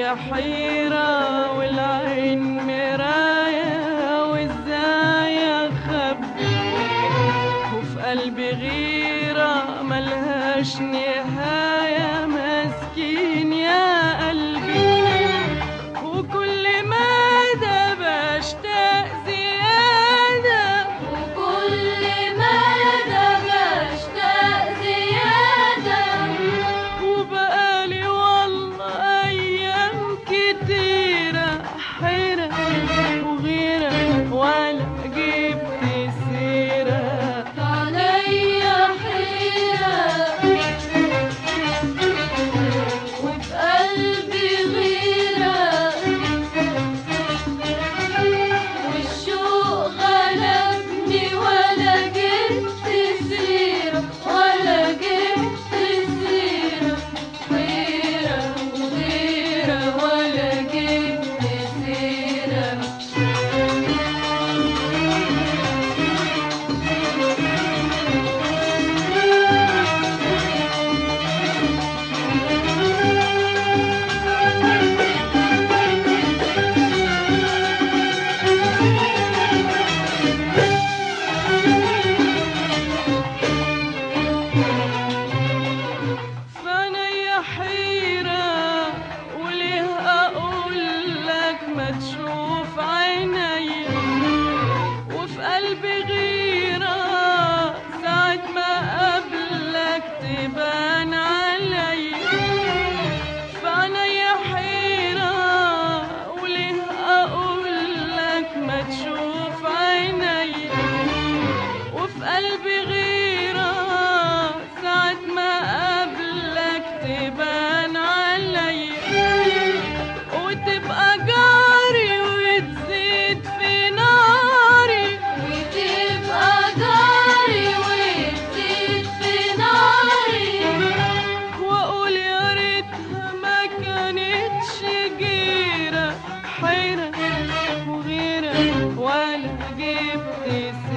فانا حيرة والعين مراية وازاي اخبي وفي قلبي غيرة ملهاش نهاية مسكين يا قلبي وكل مدى بشتاق زيادة وكل مدى بشتاق زيادة وبقالي والله أيام كتيرة حيرة وغيرة ولا جبت سيرة عليا حيرة وفي قلبي غيرة والشوق غلبني ولا جبت سيرة ولا جبت سيرة غيرة وغيرة ولا جبت سيرة فانا يا حيرة وليه اقول لك ما تشوف عيني وفي قلبي غيرة ساعة ما قبلك تبان علي فانا يا حيرة وليه اقول لك ما تشوف عيني وفي قلبي غيرة ساعة ما قبلك تبان علي وتبقى جاري وتزيد في ناري وتبقى جاري وتزيد في ناري واقول يا ريتها ما كانتش جيرة حيرة وغيرة ولا جبت